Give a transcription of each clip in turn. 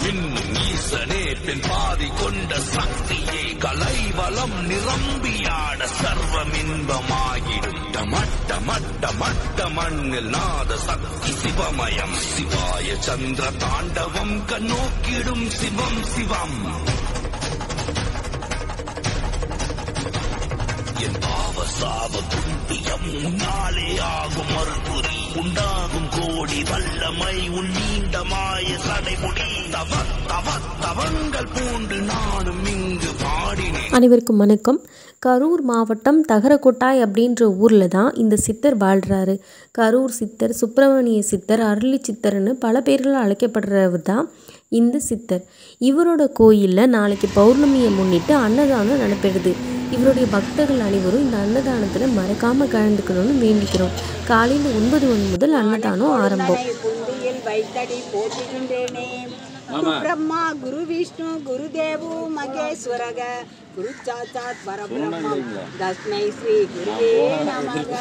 மின்னும் ஈசனே பெண் பாதி கொண்ட சக்தியே கலைவலம் நிரம்பியாட சர்வம் இன்பமாயிடும் மட்ட மட்ட மட்ட மண்ணில் நாத சக்தி சிவமயம் சிவாய சந்திர தாண்டவம் கண்ணோக்கிடும் சிவம் சிவம் என் பாவ சாப துண்டியம் உன்னாலே ஆகும் மறுபுரி உண்டாகும் கோடி வல்லமை உன் நீண்ட மாய சடைமுடி தவ தவ தவங்கள் பூண்டு நானும் இங்கு பாடினேன் அனைவருக்கும் வணக்கம் கரூர் மாவட்டம் தகரக்கொட்டாய் அப்படின்ற ஊரில் தான் இந்த சித்தர் வாழ்கிறாரு கரூர் சித்தர் சுப்பிரமணிய சித்தர் அருளி சித்தர்னு பல பேர்களால் அழைக்கப்படுறவர் தான் இந்த சித்தர் இவரோட கோயிலில் நாளைக்கு பௌர்ணமியை முன்னிட்டு அன்னதானம் நடைபெறுது இவருடைய பக்தர்கள் அனைவரும் இந்த அன்னதானத்தில் மறக்காமல் கலந்துக்கணும்னு வேண்டிக்கிறோம் காலையில் ஒன்பது மணி முதல் அன்னதானம் ஆரம்பம் உடலை புந்தியில் வைத்தடி போற்றுகின்றேனே குரு பிரம்மா குரு விஷ்ணு குரு தேவு மகேஸ்வரக குரு சாச்சாத் பரபிரம்மம் தஸ்மை ஸ்ரீ குருவே நமக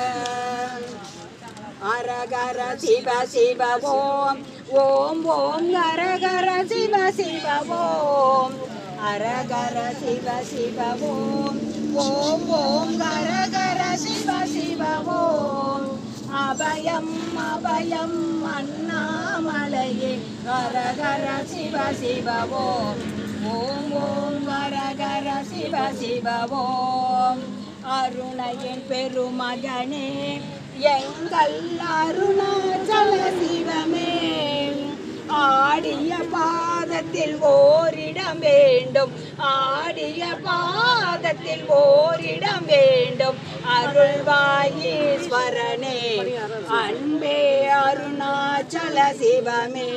அரகர சிவ சிவ ஓம் ஓம் ஓம் அரகர சிவ சிவ ஓம் அரகர சிவ சிவ ஓம் ஓம் ஓம் அரகர சிவ சிவ ஓம் அபயம் அபயம் அண்ணாமலையே அரகர சிவ சிவ ஓம் ஓம் ஓம் அரகர சிவ சிவ ஓம் அருணையின் பெருமகனே எங்கள் அருணாச்சல சிவமே ஆடிய பாதத்தில் ஓரிடம் வேண்டும் ஆடிய பாதத்தில் ஓரிடம் வேண்டும் அருள்வாயீஸ்வரனே அன்பே அருணாச்சல சிவமே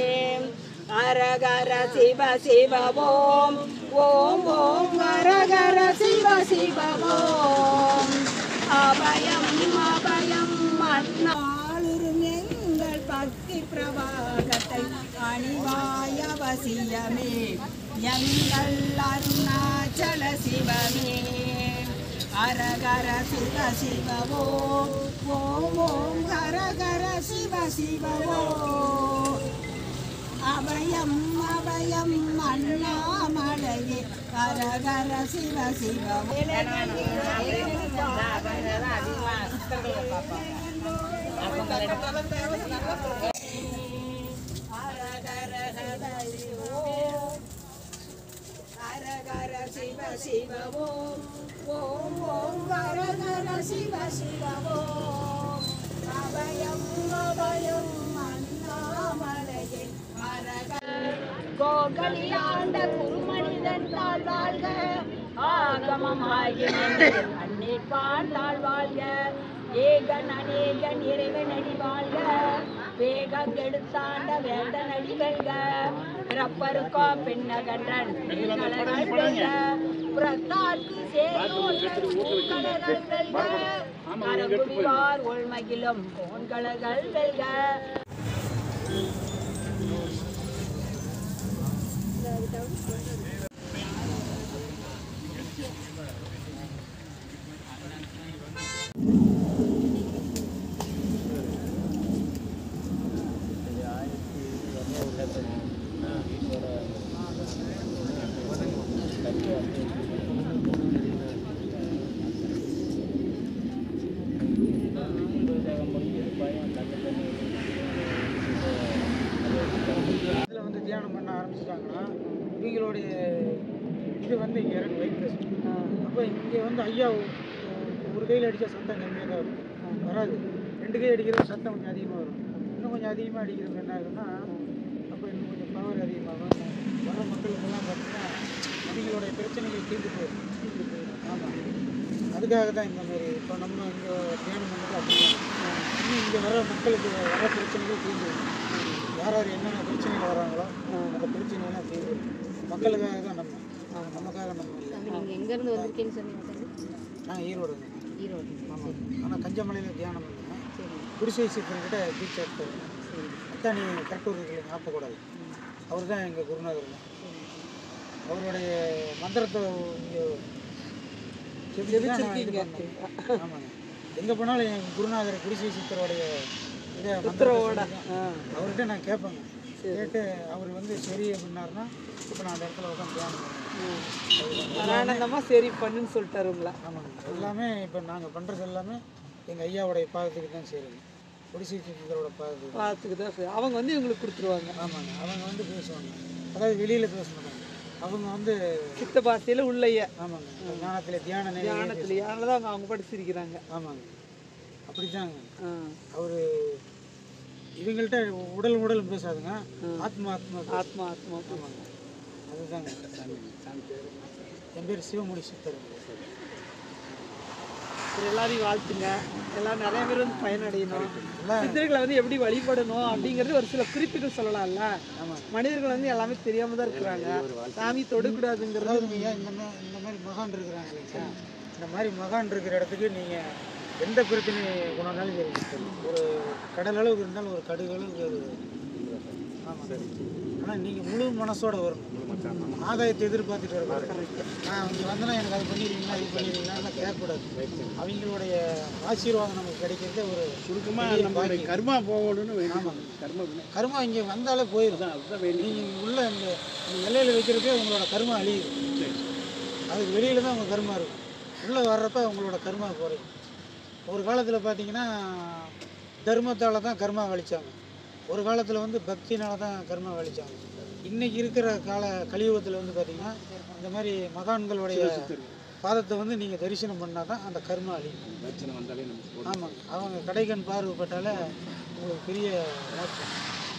அரகர சிவ சிவ ஓம் ஓம் ஓம் அரகர சிவ சிவ ஓம் அபயம் அபயம் அண்ணாளுரும் எங்கள் பக்தி பிரவாகத்தை அணிவாய அவசியமே எங்கள் அருணாச்சல சிவமே அரகர சிவ சிவ ஓம் ஓம் ஓம் ஹரகர சிவ சிவ ஓம் அபயம் அபயம் அண்ணாமலையே அரகர சிவ சிவ அரகர சிவ சிவ ஓம் ஓம் ஓம் அரகர சிவ சிவ ஓம் அபயம் அபயம் அண்ணாமலையே அரகர கோகலியாண்ட குருமனிதன் தாழ் வாழ்க ஆகமம் ஆகிய அன்னீர் பார்த்தாள் வாழ்க ஏகன் அநேகன் இறைவனடி வாழ்க வேகம் எடுத்தாண்ட வேந்தன் அடி வெல்க பிறப்பருக்கோ பெண்ணகன்றன் பெண்களகள் வெல்க புறத்தார்க்கு சேரோர்கள் பூக்கடகள் வெல்க அரங்குவிவார் ஒள்மகிலும் கோண்களகள் வெல்க இதில் வந்து தியானம் பண்ண ஆரம்பிச்சிட்டாங்கன்னா இவங்களுடைய இது வந்து இங்கே இறங்கு வைப்ரேஷன் அப்போ இங்கே வந்து ஐயா ஒ- ஒரு கையில் அடித்தா சத்தம் கம்மியாக தான் இருக்கும் வராது ரெண்டு கை அடிக்கிறது சத்தம் கொஞ்சம் அதிகமாக வரும் இன்னும் கொஞ்சம் அதிகமாக அடிக்கிறது என்ன ஆகுதுன்னா அப்போ இன்னும் கொஞ்சம் பவர் அதிகமாகும் வர மக்களுக்கெல்லாம் பார்த்தீங்கன்னா அவங்களுடைய பிரச்சனைகள் தீர்ந்து போயிடும் ஆமாம் அதுக்காக தான் இந்த மாதிரி இப்போ நம்ம இங்கே தியானம் பண்ணுறது அப்படிதான் இன்னும் இங்கே வர மக்களுக்கு வர பிரச்சனைகள் தீர்ந்து வரும். யார் யார் என்னென்ன பிரச்சனைகள் வராங்களோ அந்த பிரச்சனையெல்லாம் தீர்வு மக்களுக்காக தான் நம்ம நமக்காக நம்ம இல்லை நீங்கள் எங்கேருந்து வந்திருக்கீங்கன்னு சொன்னீங்க தம்பி? நாங்கள் ஈரோடு ஈரோடு ஆமாம் ஆனால் கஞ்சமலையில் தியானம் பண்ணேன் சரி குடிசை சித்தர்கிட்ட தீட்சை எடுத்தேன் அதான் நீ கரெக்டாக இருக்கிறீங்க ஞாபகக்கூடாது அவர் தான் எங்கள் குருநாதர் தான் அவருடைய மந்திரத்தை இங்கே ஆமாங்க எங்கே போனாலும் என் குருநாதர் குடிசை சித்தருடைய இதை மந்திரத்தை சொல்லி தான் அவர்கிட்ட நான் கேட்பேங்க கேட்டு அவர் வந்து சரி அப்படின்னாருன்னா இப்போ நான் அந்த இடத்துல உட்காந்து தியானம் பண்ணுவேன் ஆனந்தமாக சரி பண்ணுன்னு சொல்லிட்டாரு உங்களை ஆமாங்க எல்லாமே இப்போ நாங்கள் பண்ணுறது எல்லாமே எங்கள் ஐயாவுடைய பாதத்துக்கு தான் சேருங்க ஒடிசி சித்தரோட பாதத்துக்கு பார்த்துக்கு தான் சரி அவங்க வந்து இவங்களுக்கு கொடுத்துருவாங்க ஆமாங்க அவங்க வந்து பேசுவாங்க அதாவது வெளியில் பேச மாட்டாங்க அவங்க வந்து சித்த பாஷையில் உள்ளைய ஆமாங்க ஞானத்தில் தியான நிலையிலே பேச- தியானத்தில் யாரில் தான் அவங்க அவங்க படிச்சிருக்கிறாங்க ஆமாங்க அப்படித்தாங்க ஆ அவர் இவங்கள்ட்ட உடல் உடல் பேசாதுங்க ஆத்மா ஆத்மா பேசும். ஆத்மா ஆத்மா ஆமாங்க அதுதாங்க என் பேர் சிவமொழி சித்தர் சரி, எல்லாரையும் வாழ்த்துங்க எல்லாம் நிறைய பேர் வந்து பயனடையணும் சித்தர்களை வந்து எப்படி வழிபடணும் அப்படிங்கிறது ஒரு சில குறிப்புகள் சொல்லலாம்ல மனிதர்கள் வந்து எல்லாமே தெரியாம தான் இருக்கிறாங்க சாமி தொடக்கூடாதுங்கிறது அதாவது ஐயா இந்த மாதிரி இந்த மாதிரி மகான் இருக்கிறாங்க இல்லைங்களா இந்த மாதிரி மகான் இருக்கிற இடத்துக்கு நீங்கள் எந்த பிரச்சனை கொண்டாலும் சரி ஒரு கடல் அளவுக்கு இருந்தாலும் ஒரு கடுகு அளவுக்கு ஒரு ஆமாம் சரி ஆனால் நீங்கள் முழு மனசோட வரணும் ஆதாயத்தை எதிர்பார்த்துட்டு வரக்கூடாது நான் இங்கே வந்தேன்னா எனக்கு அது பண்ணிடுவீங்களா இது பண்ணிடுவீங்களா கேட்கக்கூடாது அவங்களுடைய ஆசீர்வாதம் நமக்கு கிடைக்கிறதே ஒரு சுருக்கமாக நம்மளுடைய கர்மா போகணும்னு வேணும் ஆமாங்க கர்ம வினை கர்மா இங்கே வந்தாலே போயிடும் அதுதான் வேணும் நீங்கள் உள்ள இந்த இந்த எல்லையில் வைக்கிறப்பே உங்களோட கர்மா அழியுது அதுக்கு வெளியில் தான் உங்கள் கர்மா இருக்கும் உள்ளே வர்றப்ப உங்களோட கர்மா குறையும் ஒரு காலத்தில் பார்த்தீங்கன்னா தர்மத்தால் தான் கர்மா வலிச்சாங்க ஒரு காலத்தில் வந்து பக்தினால தான் கர்மா வலிச்சாங்க இன்றைக்கி இருக்கிற கால கலியுகத்தில் வந்து பார்த்தீங்கன்னா இந்த மாதிரி மகான்களுடைய பாதத்தை வந்து நீங்கள் தரிசனம் பண்ணால் தான் அந்த கர்மா அழியும் பிரச்சனை வந்தாலே நமக்கு ஆமாங்க அவங்க கடைக்கண் பார்வைப்பட்டாலே உங்களுக்கு பெரிய மோட்சம்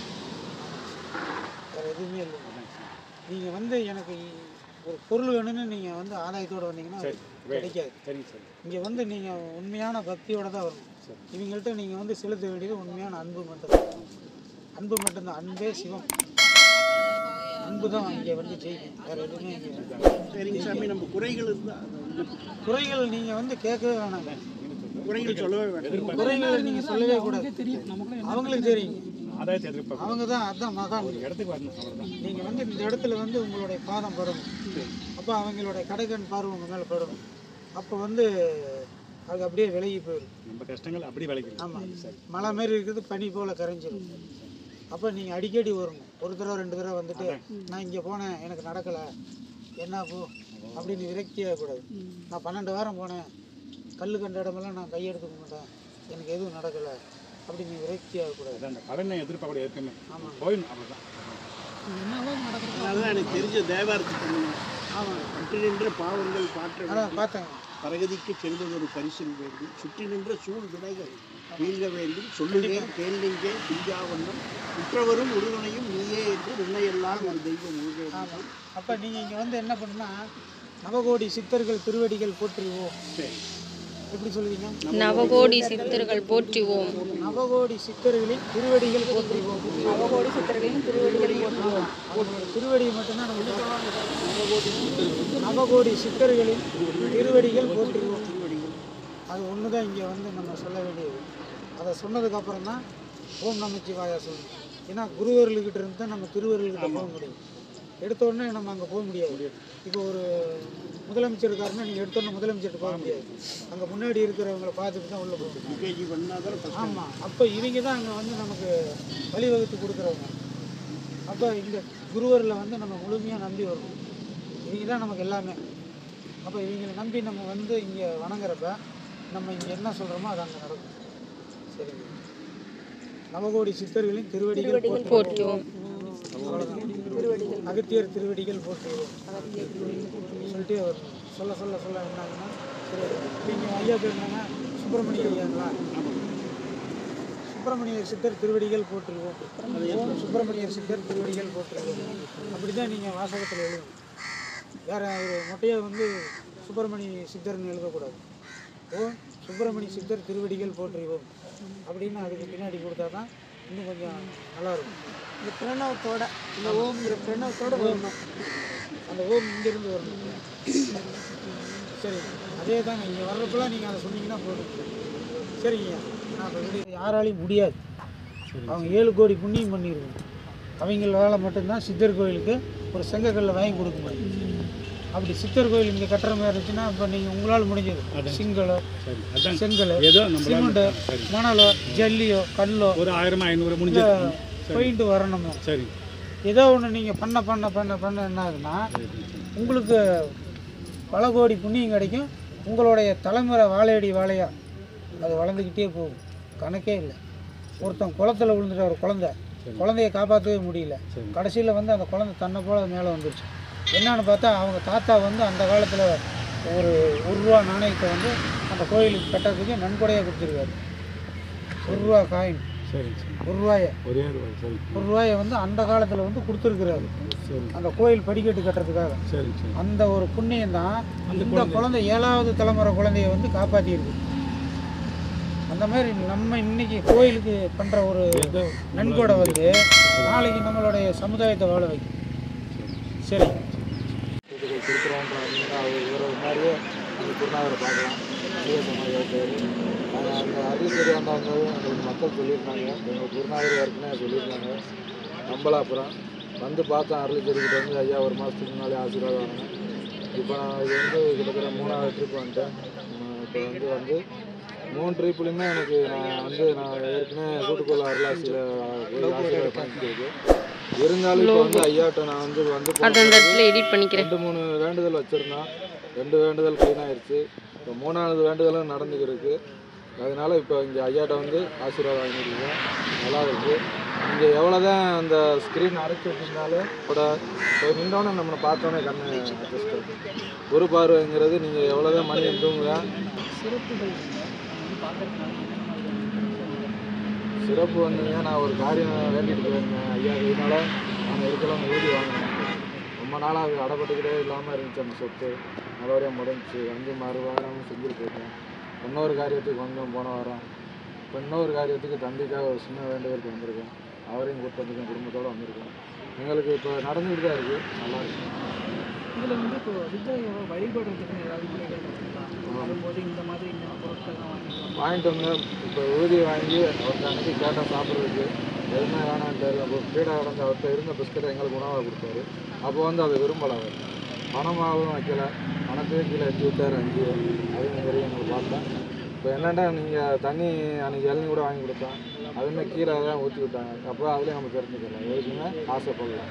வேறு எதுவுமே இல்லை நீங்கள் வந்து எனக்கு ஒரு பொருள் வேணும்னு நீங்கள் வந்து ஆதாயத்தோடு வந்தீங்கன்னா அது கிடைக்காது சரிங்க சார் இங்கே வந்து நீங்கள் உண்மையான பக்தியோட தான் வரணும் இவங்கள்ட்ட நீங்கள் வந்து செலுத்த வேண்டியது உண்மையான அன்பு மட்டும்தான் அன்பு மட்டும்தான் அன்பே சிவம் அன்பு தான் இங்கே வந்து ஜெயிக்கும் வேறு எதுவுமே இங்கே சரிங்க சாமி நம்ம குறைகள் இருந்தால் குறைகள் நீங்கள் வந்து கேட்கவே வேணாங்க குறைகள் சொல்லவே வேண்டாம் குறைகளை நீங்கள் சொல்லவே கூடாது அவங்களுக்கு தெரியும் ஆதாயத்தை எதிர்பார்க்க அவங்க தான் அதுதான் மகான் இடத்துக்கு வரணும் அவ்வளோதான் நீங்கள் வந்து இந்த இடத்துல வந்து உங்களுடைய பாதம் படணும் அப்போ அவங்களுடைய கடைக்கண் பார்வை உங்கள் மேலே படணும் அப்போ வந்து அது அப்படியே விலகி போயிடும் நம்ம கஷ்டங்கள் அப்படி விளைக்கணும் ஆமாம் மலை மாதிரி இருக்கிறது பனி போல் கரைஞ்சிடும் அப்போ நீங்கள் அடிக்கடி வரணும் ஒரு தடவை ரெண்டு தடவை வந்துட்டு நான் இங்கே போனேன் எனக்கு நடக்கலை என்ன போ அப்படின்னு விரக்தியாக கூடாது நான் பன்னெண்டு வாரம் போனேன் கல் கண்ட இடமெல்லாம் நான் கையெடுத்துக்க மாட்டேன் எனக்கு எதுவும் நடக்கலை அப்படின்னு விரக்தியாக கூடாது அதான் அந்த பலனை எதிர்பார்க்க ஏற்கனவே ஆமாம் போயிடணும் அவ்வளோதான் அதனால எனக்கு தெரிஞ்ச தேவாரத்தை பண்ணுங்க ஆமாம் சுற்றி நின்ற பாவங்கள் பாற்ற அதான் பார்த்தேங்க பரகதிக்கு செல்வதொரு பரிசில் வேண்டும் சுற்றி நின்ற சூழ் வினைகள் வீழ்க வேண்டும் சொல்லுகேன் கேள்விங்கேன் பிஞ்சாவண்ணம் உற்றவரும் உறுதுணையும் நீயே என்று உன்னையெல்லாம் ஒரு தெய்வம் உருக ஆமாம் அப்போ நீங்கள் இங்கே வந்து என்ன பண்ணுன்னா நவகோடி சித்தர்கள் திருவடிகள் போற்றுவோம் எப்படி சொல்லுவீங்க நவகோடி சித்தர்கள் போற்றிவோம் நவகோடி சித்தர்களின் திருவடிகள் போற்றுவோம் நவகோடி சித்தர்களின் திருவடிகளை போற்றுவோம் அவங்களோட திருவடி மட்டும்தான் நம்ம பார்க்கணும். நவகோடி சித்தர்களின் திருவடிகள் போற்றுவோம் அது ஒன்று தான் இங்கே வந்து நம்ம சொல்ல வேண்டியது அதை சொன்னதுக்கப்புறம் தான் ஓம் நமச்சிவாயா சொல்லணும் ஏன்னா குருவர்களுக்கிட்ட இருந்து தான் நம்ம திருவர்களுக்கிட்ட போக முடியும் எடுத்த உடனே நம்ம அங்கே போக முடியாது இப்போ ஒரு முதலமைச்சர் இருக்காருன்னா நீங்கள் எடுத்த உடனே முதலமைச்சர்கிட்ட போக முடியாது அங்கே முன்னாடி இருக்கிறவங்கள பார்த்துட்டு தான் உள்ளே போக முடியும் யூகேஜி பண்ணாதான் ஆமாம் அப்போ இவங்க தான் அங்கே வந்து நமக்கு வழிவகுத்து கொடுக்குறவங்க அப்போ இந்த குருவரில் வந்து நம்ம முழுமையாக நம்பி வரணும் இவங்க தான் நமக்கு எல்லாமே அப்போ இவங்களை நம்பி நம்ம வந்து இங்கே வணங்குறப்ப நம்ம இங்கே என்ன சொல்கிறோமோ அது அங்கே நடக்கும் சரிங்க நவகோடி சித்தர்களின் திருவடிகள் போற்றுவோம் அவ்வளவுதான். அகத்தியர் திருவடிகள் போற்றுவோம் சொல்லிட்டே வரணும் சொல்ல சொல்ல சொல்ல என்னாங்கன்னா சரி நீங்கள் ஐயா பேர் என்னங்க சுப்பிரமணிய ஐயாங்களா சுப்பிரமணியர் சித்தர் திருவடிகள் போற்றுவோம் ஓம் சுப்பிரமணியர் சித்தர் திருவடிகள் போற்றுவோம் அப்படி தான் நீங்கள் வாசகத்தில் எழுதணும் வேற ஒரு மொட்டையாக வந்து சுப்பிரமணிய சித்தர்னு எழுதக்கூடாது ஓம் சுப்பிரமணிய சித்தர் திருவடிகள் போற்றுவோம் அப்படின்னு அதுக்கு பின்னாடி கொடுத்தா தான் இன்னும் கொஞ்சம் நல்லா இருக்கும் இந்த பிரணவத்தோட இந்த ஓம்ங்கிற பிரணவத்தோட வரணும் அந்த ஓம் இங்கேருந்து வரணும் சரி அதே தாங்க இங்கே வர்றப்பெல்லாம் நீங்கள் அதை சொன்னீங்கன்னா போதும் சரிங்க நான் சொல்றது யாராலையும் முடியாது அவங்க ஏழு கோடி புண்ணியம் பண்ணிடுவோம் அவங்களால மட்டும்தான் சித்தர் கோயிலுக்கு ஒரு செங்கக்கல்ல வாங்கி கொடுக்க முடியும் அப்படி சித்தர் கோயில் இங்கே கட்டுற மாதிரி இருந்துச்சுன்னா இப்போ நீங்கள் உங்களால் முடிஞ்சது சிங்களோ சரி அதான் செங்கல் ஏதோ நம்மளால சிமெண்ட்டு மணலோ ஜல்லியோ கல்லோ ஒரு ஆயிரம் ஐநூறு முடிஞ்சது போயிட்டு வரணுமோ சரி ஏதோ ஒன்று நீங்கள் பண்ண பண்ண பண்ண பண்ண என்ன ஆகுதுன்னா உங்களுக்கு பல கோடி புண்ணியம் கிடைக்கும் உங்களுடைய தலைமுறை வாழையடி வாழையா அது வளர்ந்துக்கிட்டே போகும் கணக்கே இல்லை ஒருத்தன் குளத்துல விழுந்துட்ட ஒரு குழந்தை குழந்தைய காப்பாற்றவே முடியல கடைசியில் வந்து அந்த குழந்தை தன்னை போல மேலே வந்துருச்சு என்னன்னு பார்த்தா அவங்க தாத்தா வந்து அந்த காலத்தில் ஒரு ஒரு ரூபா நாணயத்தை வந்து அந்த கோயிலுக்கு கட்டுறதுக்கு நன்கொடையாக கொடுத்துருக்காரு ஒரு ரூபா காயின் சரிங்க சரி ஒரு ரூபாயை ஒரே ரூபாய் சரி ஒரு ரூபாயை வந்து அந்த காலத்தில் வந்து கொடுத்துருக்குறாரு சரி அந்த கோயில் படிக்கட்டு கட்டுறதுக்காக சரிங்க சரி அந்த ஒரு புண்ணியம் தான் இந்த குழந்தை ஏழாவது தலைமுறை குழந்தைய வந்து காப்பாற்றியிருக்கு அந்த மாதிரி நம்ம இன்னைக்கு கோயிலுக்கு பண்ணுற ஒரு நன்கொடை வந்து நாளைக்கு நம்மளுடைய சமுதாயத்தை வாழ வைக்கும் சரி தூத்துக்குடி திருப்புறம்ன்ற அவர் இவரை மாதிரியே அந்த குருநாதரை பார்க்கலாம் சிவசமாதியாக பேர் அந்த அருள்சரி வந்தாங்க எங்களுக்கு மக்கள் சொல்லியிருந்தாங்க எங்கள் குருநாதர் ஏற்கனவே சொல்லியிருந்தாங்க நம்பல அப்புறம் வந்து பார்த்தேன் அருள்சரிக்கிட்ட வந்து ஐயா ஒரு மாதத்துக்கு முன்னாலே ஆசீர்வாதம் வாங்கினேன் இப்போ நான் இது வந்து கிட்டத்தட்ட மூணாவது ட்ரிப் வந்துட்டேன் இப்போ வந்து வந்து மூணு ட்ரிப்லையுமே எனக்கு நான் வந்து நான் ஏற்கனவே கூட்டுக்கொள்ள அருளாசியில் போய் ஆசீர்வாதம் பண்ணிட்டு இருந்தாலும் இப்போ வந்து ஐயாட்ட நான் வந்து வந்து அது அந்த போனது இடத்துல எடிட் பண்ணிக்கிறேன் ரெண்டு மூணு வேண்டுதல் வச்சுருந்தோம் ரெண்டு வேண்டுதல் க்ளீன் ஆயிடுச்சு இப்போ மூணாவது வேண்டுதலும் நடந்துக்கிருக்கு அதனால இப்போ இங்கே ஐயாட்ட வந்து ஆசீர்வாதம் வாங்கியிருக்கீங்க நல்லா இருக்கு இங்கே எவ்வளோ தான் அந்த ஸ்க்ரீன் அரைச்சி வச்சிருந்தாலும் கூட இப்போ நின்றோன்னே நம்மளை பார்த்தோன்னே கண்ணு அட்ஜஸ்ட் குரு பார்வைங்கிறது நீங்கள் எவ்வளோ தான் மணி தூங்குங்க சிறப்பு வந்துங்க நான் ஒரு காரியம் வேண்டிட்டு போயிருந்தேன் ஐயா இதனால நாங்கள் இருக்கலாம் ஊதி வாங்கினேன் ரொம்ப நாளாக அது அடப்பட்டுக்கிட்டே இல்லாமல் இருந்துச்சு அந்த சொத்து நல்லபடியாக முடிஞ்சுச்சு வந்து மறு வாரம் செஞ்சுட்டு போயிட்டேன் இன்னொரு காரியத்துக்கு வந்தோம் போன வாரம் இப்போ இன்னொரு காரியத்துக்கு தம்பிக்காக ஒரு சின்ன வேண்டுதலுக்கு வந்திருக்கேன் அவரையும் கூப்பிட்டு வந்திருக்கேன் குடும்பத்தோடு வந்திருக்கேன் எங்களுக்கு இப்போ நடந்துக்கிட்டு தான் இருக்குது நல்லா இருக்கு இதில் வந்து இப்போ விஜயோட வழிபடுறதுக்கு ஏதாவது முறைகள் இருக்குங்களா வரும்போது இந்த மாதிரி இந்த பொருட்கள்லாம் வாங்கிக்கலாம் வாங்கிட்டு வந்து இப்போ ஊதி வாங்கி அவர்கிட்ட அன்னைக்கு கேட்டால் சாப்பிட்றதுக்கு எதுவுமே வேணான்ட்டு அப்போ பீடா கிடந்த அவர்கிட்ட இருந்த பிஸ்கட்டை எங்களுக்கு உணவாக கொடுத்தாரு அப்போ வந்து அதை விரும்பலை அவர் பணமாகவும் வைக்கல பணத்தையும் கீழே எட்டி விட்டார் அஞ்சு அதையும் தெரியும் எங்களுக்கு பார்த்தேன் இப்போ என்னென்னா நீங்கள் தண்ணி அன்னைக்கு இளநீ கூட வாங்கி கொடுத்தோம் அதுவுமே கீழே தான் ஊற்றி விட்டாங்க அப்போ அதுலேயும் நம்ம தெரிஞ்சுக்கலாம் எதுக்குமே ஆசைப்படலாம்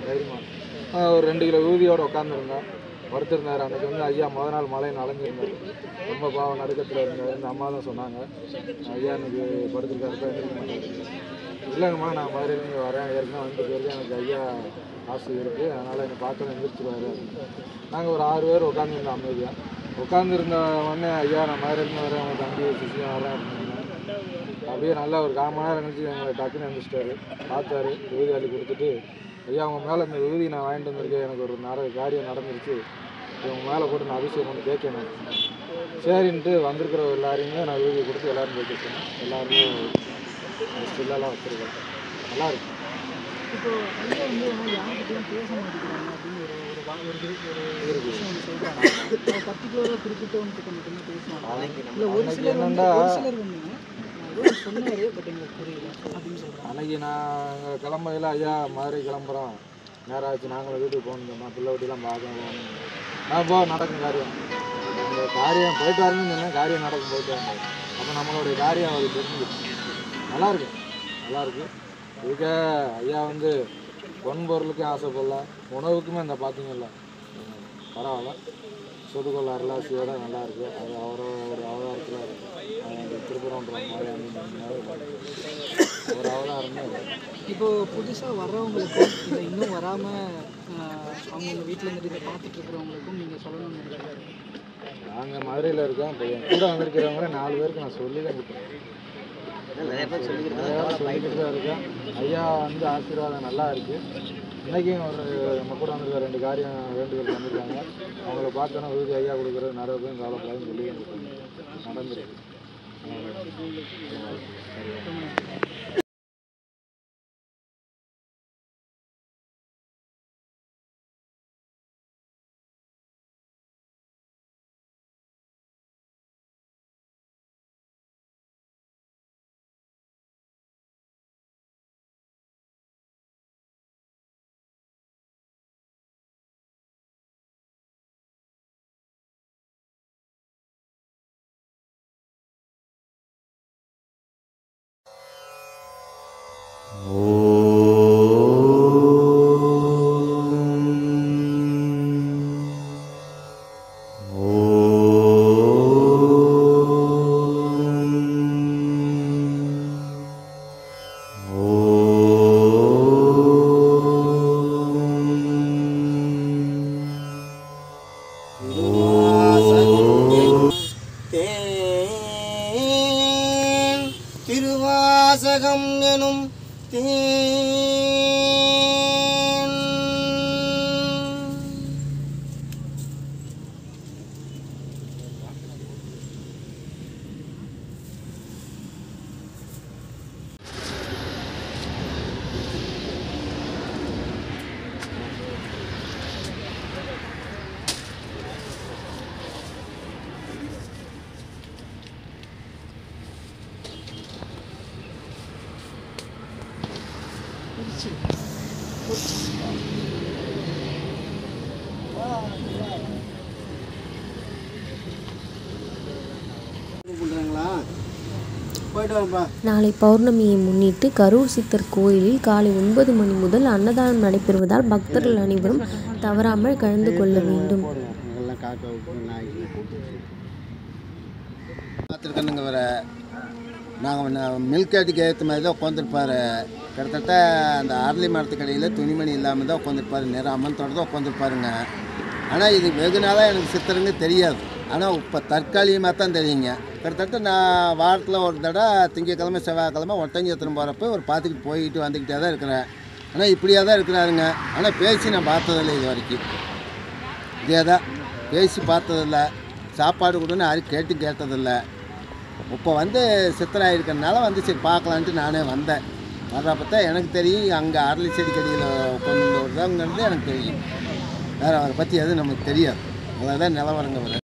தைரியமாக ஒரு ரெண்டு கிலோ ஊதியோடு உட்காந்துருந்தேன் படுத்திருந்தார் அன்றைக்கி வந்து ஐயா முத நாள் மழை நனைஞ்சிருந்தார் ரொம்ப பாவம் நடுக்கத்தில் இருந்தார் இந்த அம்மா தான் சொன்னாங்க ஐயா இன்னைக்கு படுத்திருக்காருப்பா எந்திரிக்க மாட்டாரு இல்லைங்கம்மா நான் மதுரையிலேருந்து வரேன் ஏற்கனவே வந்து போயிருக்கேன் எனக்கு ஐயா காசு இருக்குது அதனால் என்னை பார்த்து எந்திரிச்சிருவாரு நாங்கள் ஒரு ஆறு பேர் உட்காந்துருந்தோம் அமைதியாக உட்காந்துருந்த உடனே ஐயா நான் மதுரையிலேருந்து வரேன் உங்கள் தம்பி சிசியம் வரேன் அப்படின்னு அப்படியே நல்லா ஒரு கால் மணி நேரம் கழிச்சு எங்களை டக்குன்னு எழுந்திரிச்சிட்டாரு பார்த்தாரு விபூதி அள்ளி கொடுத்துட்டு ஐயா அவங்க மேலே இந்த விபூதி நான் வாங்கிட்டு வந்திருக்கேன் எனக்கு ஒரு நிறைய காரியம் நடந்துருச்சு இவங்க மேலே போட்டு நான் அபிஷேகம் பண்ணி கேட்கணும் சரின்ட்டு வந்திருக்கிற எல்லாரையுமே நான் விபூதி கொடுத்து எல்லாரும் கேட்க சொன்னேன் எல்லாருமே ஸ்டில்லெல்லாம் வச்சுருக்கேன் நல்லா இருக்கு இப்போ ஐயா வந்து ஆனால் யார்கிட்டயும் பேச மாட்டேங்கிறாங்க அப்படின்னு ஒரு ஒரு வா- ஒரு group- ஒரு விஷயம் ஒன்று சொல்கிறாங்க பர்டிகுலராக குறிப்பிட்டவனுக்கு மட்டும்தான் பேசுவாங்க இல்லை ஒரு அன்னைக்கு சிலர் வந்து என்னன்னா- ஒரு சிலர் வந்துங்க நான் ஏதோ சொன்னாரு பட் எங்களுக்கு புரியல அப்படின்னு சொல்கிறாங்க அன்னைக்கு நான் கிளம்பையில் ஐயா மதுரை கிளம்புறோம் நேரம் ஆச்சு நாங்களும் வீட்டுக்கு போகணுமா பிள்ளை வீட்டுலாம் பார்க்கணும் நான் போ நடக்கும் காரியம் அந்த காரியம் போயிட்டு வரணும்னு சொன்னேன் காரியம் நடக்கும் போயிட்டு வாங்க அப்போ நம்மளுடைய காரியம் அவர் தெரிஞ்சுக்கிட்டு நல்லா இருக்கு நல்லா இருக்கு இதுக்க ஐயா வந்து பொன் பொருளுக்கும் ஆசைப்படல உணவுக்குமே இந்த பார்த்தீங்கல்ல உம், பரவாயில்ல சொதுக்கொள்ள அருளாசியோட நல்லா இருக்கு அது அவரோட ஒரு அவதாரத்தில் திருப்புறம்ன்ற மாதிரி அமைந்தாரு. ஒரு அவதாரமே இப்போ புதுசாக வர்றவங்களுக்கும் இல்லை இன்னும் வராமல் அவங்கவுங்க வீட்டில் இருந்துட்டு இதை பார்த்துட்டு இருக்கிறவங்களுக்கும் நீங்கள் சொல்லணும்னு நினைக்கிறீங்க நாங்கள் மதுரையில் இருக்கோம் இப்போ என் கூட வந்திருக்கிறவங்கள நாலு பேருக்கு நான் சொல்லி தான் கொடுத்தேன் நிறைய பேர் சொல்லிக்கிட்டு தான் இருக்கேன் ஐயா வந்து ஆசீர்வாதம் நல்லா இருக்கு இன்றைக்கும் ஒரு நம்ம கூட வந்திருக்க ரெண்டு காரியம் வேண்டுதல் வந்திருக்காங்க அவங்கள பார்த்தோன்னா உறுதி ஐயா கொடுக்குறது நிறைய பேரும் கவலைப்படாதுன்னு சொல்லி தான் கொடுத்தாங்க நடந்துருக்கு பண்ணுறாங்களா போயிட்டு வரப்பா நாளை பௌர்ணமியை முன்னிட்டு கரூர் சித்தர் கோயிலில் காலை ஒன்பது மணி முதல் அன்னதானம் நடைபெறுவதால் பக்தர்கள் அனைவரும் தவறாமல் கலந்து கொள்ள வேண்டும் இதெல்லாம் காக்க விட்டு நாய்க்கு பார்த்துருக்கணுங்க வர நாங்கள் மில்க் அடிக்க ஏற்ற மாதிரி தான் உட்காந்துருப்பார் கிட்டத்தட்ட அந்த அரளி மரத்துக்கு இடையில் துணிமணி இல்லாமல் தான் உட்காந்துருப்பாரு நேரம் அம்மனத்தோடு தான் உட்காந்துருப்பாருங்க ஆனால் இது வெகு நாளாக எனக்கு சித்தருங்க தெரியாது ஆனால் இப்போ தற்காலிகமாக தான் தெரியுங்க கிட்டத்தட்ட நான் வாரத்தில் ஒரு தடவை திங்கக்கிழமை செவ்வாய்க்கிழமை ஒட்டஞ்சத்திரம் போகிறப்ப ஒரு பார்த்துக்கிட்டு போய்கிட்டு வந்துக்கிட்டே தான் இருக்கிறேன் ஆனால் இப்படியே தான் இருக்கிறாருங்க ஆனால் பேசி நான் பார்த்ததில்லை இது வரைக்கும் இதே தான் பேசி பார்த்ததில்ல சாப்பாடு கொடுன்னு யாரும் கேட்டு கேட்டதில்லை இப்போ வந்து சித்தராக இருக்கிறனால வந்து சரி பார்க்கலான்ட்டு நானே வந்தேன் வர்றப்ப தான் எனக்கு தெரியும் அங்கே அரளி செடி கடியில் உட்காந்து வருதாங்கிறது எனக்கு தெரியும் வேறு அவரை பற்றி எதுவும் நமக்கு தெரியாது அவ்வளோதான் நிலவரங்க வர